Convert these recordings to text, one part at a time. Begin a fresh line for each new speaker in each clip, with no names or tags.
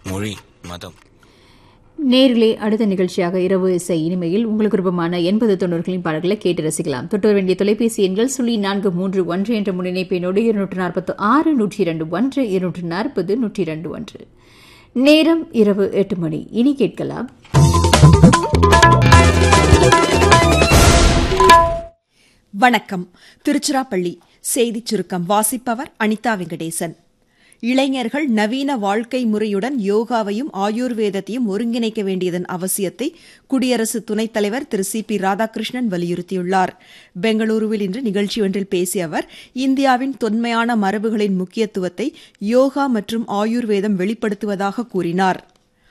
மொழி மதம்
நேரிலே அடுத்த நிகழ்ச்சியாக இரவு இசை இனிமையில் உங்களுக்கு விருப்பமான எண்பது தொண்ணூறுகளின் பாடல்களை கேட்டு ரசிக்கலாம் தொட்டு வர வேண்டிய தொலைபேசி எண்கள் சுழி நான்கு மூன்று ஒன்று என்ற முன்னிணைப்பினோடு இருநூற்று நாற்பத்து ஆறு நூற்றி இரண்டு ஒன்று இருநூற்று நாற்பது நூற்றி இரண்டு ஒன்று நேரம் இரவு எட்டு மணி இனி கேட்கலாம்
வணக்கம் திருச்சிராப்பள்ளி செய்திச் சுருக்கம் வாசிப்பவர் அனிதா வெங்கடேசன் இளைஞர்கள் நவீன வாழ்க்கை முறையுடன் யோகாவையும் ஆயுர்வேதத்தையும் ஒருங்கிணைக்க வேண்டியதன் அவசியத்தை குடியரசு துணைத் தலைவர் திரு சி பி ராதாகிருஷ்ணன் வலியுறுத்தியுள்ளார் பெங்களூருவில் இன்று நிகழ்ச்சி ஒன்றில் பேசிய அவர் இந்தியாவின் தொன்மையான மரபுகளின் முக்கியத்துவத்தை யோகா மற்றும் ஆயுர்வேதம் வெளிப்படுத்துவதாக கூறினார்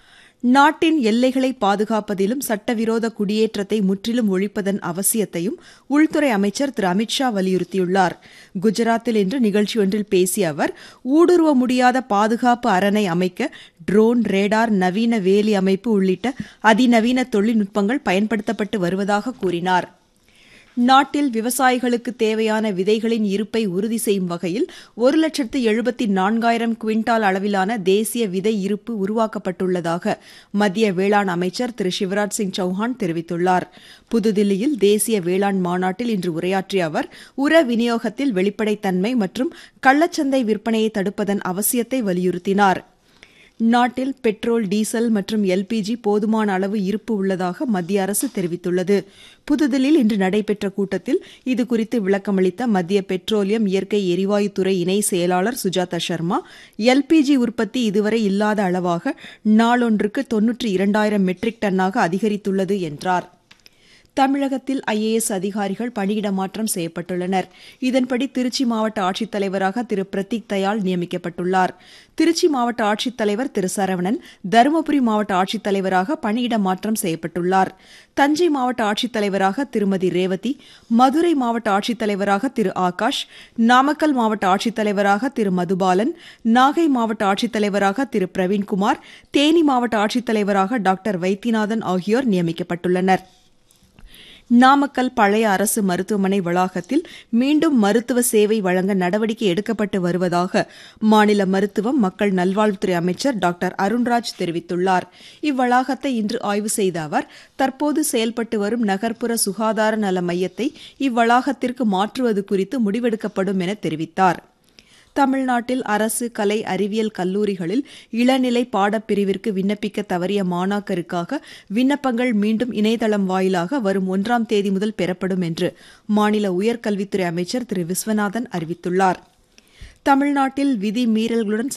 நாட்டின் எல்லைகளை பாதுகாப்பதிலும் சட்டவிரோத குடியேற்றத்தை முற்றிலும் ஒழிப்பதன் அவசியத்தையும் உள்துறை அமைச்சர் திரு அமித்ஷா வலியுறுத்தியுள்ளார் குஜராத்தில் இன்று நிகழ்ச்சி ஒன்றில் பேசிய அவர் ஊடுருவ முடியாத பாதுகாப்பு அரணை அமைக்க ட்ரோன் ரேடார் நவீன வேலி அமைப்பு உள்ளிட்ட அதிநவீன தொழில்நுட்பங்கள் பயன்படுத்தப்பட்டு வருவதாக கூறினார் நாட்டில் விவசாயிகளுக்கு தேவையான விதைகளின் இருப்பை உறுதி செய்யும் வகையில் ஒரு லட்சத்து எழுபத்தி நான்காயிரம் குவிண்டால் அளவிலான தேசிய விதை இருப்பு உருவாக்கப்பட்டுள்ளதாக மத்திய வேளாண் அமைச்சர் திரு சிவராஜ் சிங் சௌஹான் தெரிவித்துள்ளார் புதுதில்லியில் தேசிய வேளாண் மாநாட்டில் இன்று உரையாற்றிய அவர் உர விநியோகத்தில் வெளிப்படைத்தன்மை மற்றும் கள்ளச்சந்தை விற்பனையை தடுப்பதன் அவசியத்தை வலியுறுத்தினார் நாட்டில் பெட்ரோல் டீசல் மற்றும் எல்பிஜி போதுமான அளவு இருப்பு உள்ளதாக மத்திய அரசு தெரிவித்துள்ளது புதுதில்லியில் இன்று நடைபெற்ற கூட்டத்தில் இதுகுறித்து விளக்கமளித்த மத்திய பெட்ரோலியம் இயற்கை எரிவாயுத்துறை இணை செயலாளர் சுஜாதா சர்மா எல்பிஜி உற்பத்தி இதுவரை இல்லாத அளவாக நாளொன்றுக்கு தொன்னூற்றி இரண்டாயிரம் மெட்ரிக் டன்னாக அதிகரித்துள்ளது என்றார் தமிழகத்தில் ஐஏஎஸ் அதிகாரிகள் பணியிட மாற்றம் செய்யப்பட்டுள்ளனர் இதன்படி திருச்சி மாவட்ட ஆட்சித்தலைவராக திரு பிரதீக் தயாள் நியமிக்கப்பட்டுள்ளார் திருச்சி மாவட்ட ஆட்சித்தலைவர் திரு சரவணன் தருமபுரி மாவட்ட ஆட்சித்தலைவராக பணியிட மாற்றம் செய்யப்பட்டுள்ளார் தஞ்சை மாவட்ட ஆட்சித்தலைவராக திருமதி ரேவதி மதுரை மாவட்ட ஆட்சித்தலைவராக திரு ஆகாஷ் நாமக்கல் மாவட்ட ஆட்சித்தலைவராக திரு மதுபாலன் நாகை மாவட்ட ஆட்சித்தலைவராக திரு பிரவீன்குமார் தேனி மாவட்ட ஆட்சித்தலைவராக டாக்டர் வைத்தியநாதன் ஆகியோர் நியமிக்கப்பட்டுள்ளனா் நாமக்கல் பழைய அரசு மருத்துவமனை வளாகத்தில் மீண்டும் மருத்துவ சேவை வழங்க நடவடிக்கை எடுக்கப்பட்டு வருவதாக மாநில மருத்துவம் மக்கள் நல்வாழ்வுத்துறை அமைச்சர் டாக்டர் அருண்ராஜ் தெரிவித்துள்ளார் இவ்வளாகத்தை இன்று ஆய்வு செய்த அவர் தற்போது செயல்பட்டு வரும் நகர்ப்புற சுகாதார நல மையத்தை இவ்வளாகத்திற்கு மாற்றுவது குறித்து முடிவெடுக்கப்படும் என தெரிவித்தார் தமிழ்நாட்டில் அரசு கலை அறிவியல் கல்லூரிகளில் இளநிலை பாடப்பிரிவிற்கு விண்ணப்பிக்க தவறிய மாணாக்கருக்காக விண்ணப்பங்கள் மீண்டும் இணையதளம் வாயிலாக வரும் ஒன்றாம் தேதி முதல் பெறப்படும் என்று மாநில உயர்கல்வித்துறை அமைச்சர் திரு விஸ்வநாதன் அறிவித்துள்ளார் தமிழ்நாட்டில் விதி மீறல்களுடன்